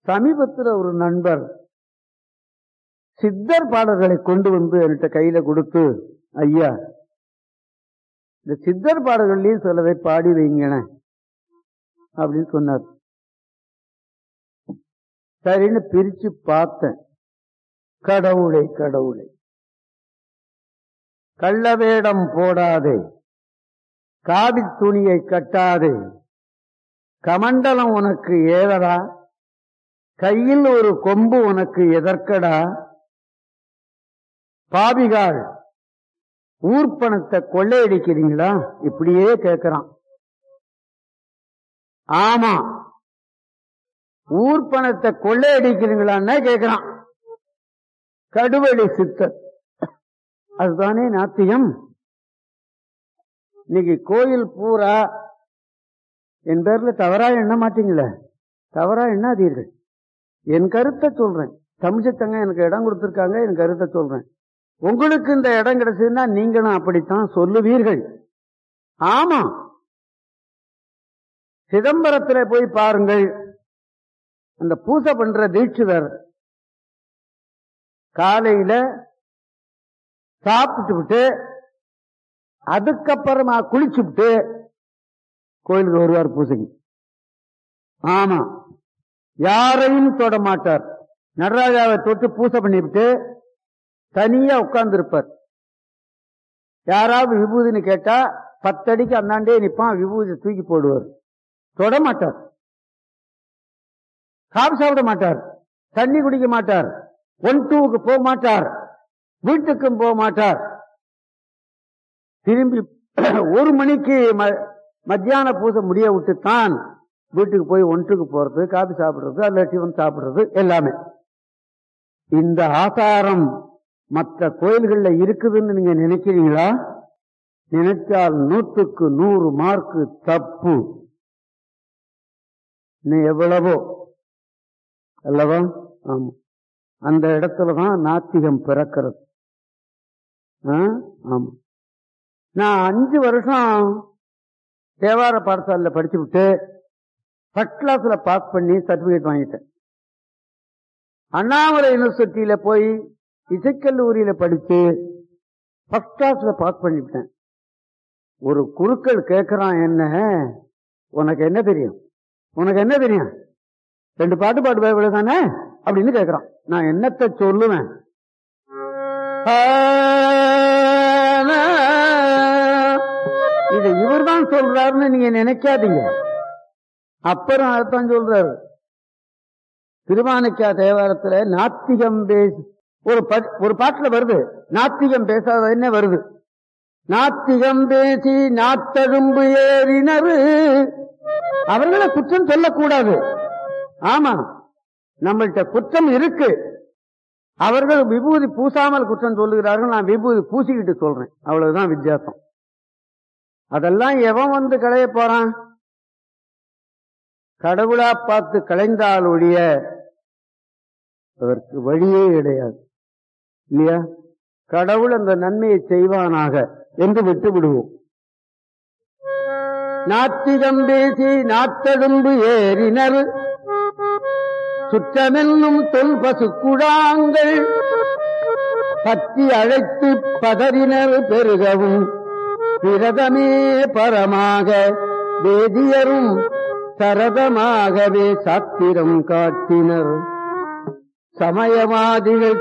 சமீபத்தில் ஒரு நண்பர் சித்தர் பாடல்களை கொண்டு வந்து என்கிட்ட கையில கொடுத்து ஐயா இந்த சித்தர் பாடல்கள்லயும் சிலதை பாடி வைங்கன அப்படின்னு சொன்னார் சரின்னு பிரிச்சு பார்த்தேன் கடவுளை கடவுளை கள்ளவேடம் போடாதே காவி துணியை கட்டாதே கமண்டலம் உனக்கு ஏதடா கையில் ஒரு கொம்பு உனக்கு எதற்கடா பாவிகாள் ஊர்ப்பணத்தை கொள்ளையடிக்கிறீங்களா இப்படியே கேட்கிறான் ஆமா ஊர்ப்பணத்தை கொள்ளையடிக்கிறீங்களான்னு கேட்கிறான் கடுவெளி சித்தர் அதுதானே நாத்தியம் இன்னைக்கு கோயில் பூரா என் பேர்ல தவறா எண்ண மாட்டீங்களே தவறா எண்ணாதீர்கள் என் கருத்தை சொல்றேன் தமிழ்ச்சத்தங்க எனக்கு இடம் கொடுத்திருக்காங்க என் கருத்தை சொல்றேன் உங்களுக்கு இந்த இடம் கிடைச்சதுன்னா நீங்களும் அப்படித்தான் சொல்லுவீர்கள் ஆமா சிதம்பரத்துல போய் பாருங்கள் அந்த பூசை பண்ற தீட்சிதர் காலையில சாப்பிட்டு விட்டு அதுக்கப்புறமா குளிச்சுட்டு கோயிலுக்கு வருவார் பூசைக்கு ஆமா யாரையும் தொட மாட்டார் நடராஜாவை தொட்டு பூசை பண்ணிவிட்டு தனியா உட்கார்ந்து இருப்பார் யாராவது விபூதின்னு கேட்டா பத்தடிக்கு அந்தாண்டே நிப்பான் விபூதி தூக்கி போடுவார் தொட மாட்டார் காபி சாப்பிட மாட்டார் தண்ணி குடிக்க மாட்டார் ஒன் டூவுக்கு போக மாட்டார் வீட்டுக்கும் போக மாட்டார் திரும்பி ஒரு மணிக்கு மத்தியான பூசை முடிய விட்டுத்தான் வீட்டுக்கு போய் ஒன்றுக்கு போறது காபி சாப்பிடுறது அல்ல டிஃபன் சாப்பிடுறது எல்லாமே இந்த ஆசாரம் மற்ற கோயில்கள்ல இருக்குதுன்னு நீங்க நினைக்கிறீங்களா நினைச்சால் நூற்றுக்கு நூறு மார்க்கு தப்பு இன்னும் எவ்வளவோ அல்லவா ஆமா அந்த இடத்துலதான் நாத்திகம் பிறக்கிறது ஆமா நான் அஞ்சு வருஷம் தேவார பாடசாலையில் படிச்சு விட்டு ஃபர்ஸ்ட் கிளாஸ்ல பாஸ் பண்ணி சர்டிபிகேட் வாங்கிட்டேன் அண்ணாமலை யூனிவர்சிட்டியில போய் இசைக்கல்லூரியில படிச்சு ஃபர்ஸ்ட் கிளாஸ்ல பாஸ் பண்ணிவிட்டேன் ஒரு குருக்கள் கேட்கிறான் என்ன உனக்கு என்ன தெரியும் உனக்கு என்ன தெரியும் ரெண்டு பாட்டு பாட்டு பயப்பட தானே அப்படின்னு கேட்கிறான் நான் என்னத்தை சொல்லுவேன் இதை இவர் தான் சொல்றாருன்னு நீங்க நினைக்காதீங்க அப்புறம் அதைத்தான் சொல்றாரு திருமாணிக்கா தேவாரத்துல நாத்திகம் பேசி ஒரு ஒரு பாட்டுல வருது நாத்திகம் பேசாத என்ன வருது நாத்திகம் பேசி நாத்தழும்பு ஏறினரு அவர்களை குற்றம் சொல்லக்கூடாது ஆமா நம்மள்கிட்ட குற்றம் இருக்கு அவர்கள் விபூதி பூசாமல் குற்றம் சொல்லுகிறார்கள் நான் விபூதி பூசிக்கிட்டு சொல்றேன் அவ்வளவுதான் வித்தியாசம் அதெல்லாம் எவன் வந்து களைய போறான் கடவுளா பார்த்து களைந்தால் ஒழிய அதற்கு வழியே கிடையாது இல்லையா கடவுள் அந்த நன்மையை செய்வானாக என்று விட்டு விடுவோம் நாத்திகம் பேசி நாத்தடும்பு ஏறினர் சுற்றமென்னும் தொல் பசு குழாங்கள் பற்றி அழைத்து பதறினர் பெருகவும் பிரதமே பரமாக வேதியரும் சரதமாகவே சாத்திரம் காட்டினர் சமயவாதிகள்